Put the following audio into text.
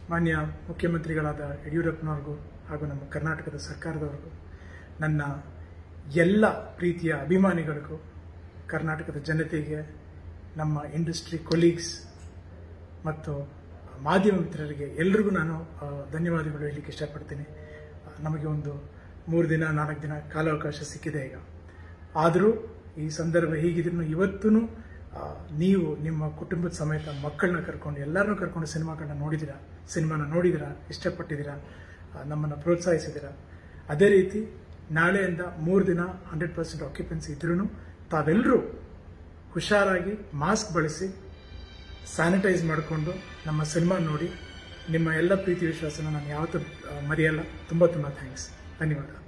ಮಾನ್ಯ ಮುಖ್ಯಮಂತ್ರಿಗಳಾದ ಯಡಿಯೂರಪ್ಪನವ್ರಿಗೂ ಹಾಗೂ ನಮ್ಮ ಕರ್ನಾಟಕದ ಸರ್ಕಾರದವ್ರಿಗೂ ನನ್ನ ಎಲ್ಲ ಪ್ರೀತಿಯ ಅಭಿಮಾನಿಗಳಿಗೂ ಕರ್ನಾಟಕದ ಜನತೆಗೆ ನಮ್ಮ ಇಂಡಸ್ಟ್ರಿ ಕೊಲೀಗ್ಸ್ ಮತ್ತು ಮಾಧ್ಯಮ ಮಿತ್ರರಿಗೆ ಎಲ್ರಿಗೂ ನಾನು ಆ, ಧನ್ಯವಾದಗಳು ಹೇಳಲಿಕ್ಕೆ ಇಷ್ಟಪಡ್ತೀನಿ ಆ, ನಮಗೆ ಒಂದು ಮೂರು ದಿನ ನಾಲ್ಕು ದಿನ ಕಾಲಾವಕಾಶ ಸಿಕ್ಕಿದೆ ಈಗ ಆದರೂ ಈ ಸಂದರ್ಭ ಹೀಗಿದ್ರು ಇವತ್ತೂ ನೀವು ನಿಮ್ಮ ಕುಟುಂಬದ ಸಮೇತ ಮಕ್ಕಳನ್ನ ಕರ್ಕೊಂಡು ಎಲ್ಲರನ್ನೂ ಕರ್ಕೊಂಡು ಸಿನಿಮಾಗಳನ್ನ ನೋಡಿದ್ದೀರಾ ಸಿನಿಮಾನ ನೋಡಿದ್ದೀರಾ ಇಷ್ಟಪಟ್ಟಿದ್ದೀರಾ ಆ, ನಮ್ಮನ್ನು ಪ್ರೋತ್ಸಾಹಿಸಿದ್ದೀರಾ ಅದೇ ರೀತಿ ನಾಳೆಯಿಂದ ಮೂರು ದಿನ ಹಂಡ್ರೆಡ್ ಪರ್ಸೆಂಟ್ ಆಕ್ಯುಪೆನ್ಸಿ ಇದ್ರೂ ತಾವೆಲ್ಲರೂ ಹುಷಾರಾಗಿ ಮಾಸ್ಕ್ ಬಳಸಿ ಸ್ಯಾನಿಟೈಸ್ ಮಾಡಿಕೊಂಡು ನಮ್ಮ ಸಿನಿಮಾ ನೋಡಿ ನಿಮ್ಮ ಎಲ್ಲ ಪ್ರೀತಿ ವಿಶ್ವಾಸನ ನಾನು ಯಾವತ್ತೂ ಆ, ಮರೆಯಲ್ಲ ತುಂಬ ತುಂಬ ಥ್ಯಾಂಕ್ಸ್ ಧನ್ಯವಾದ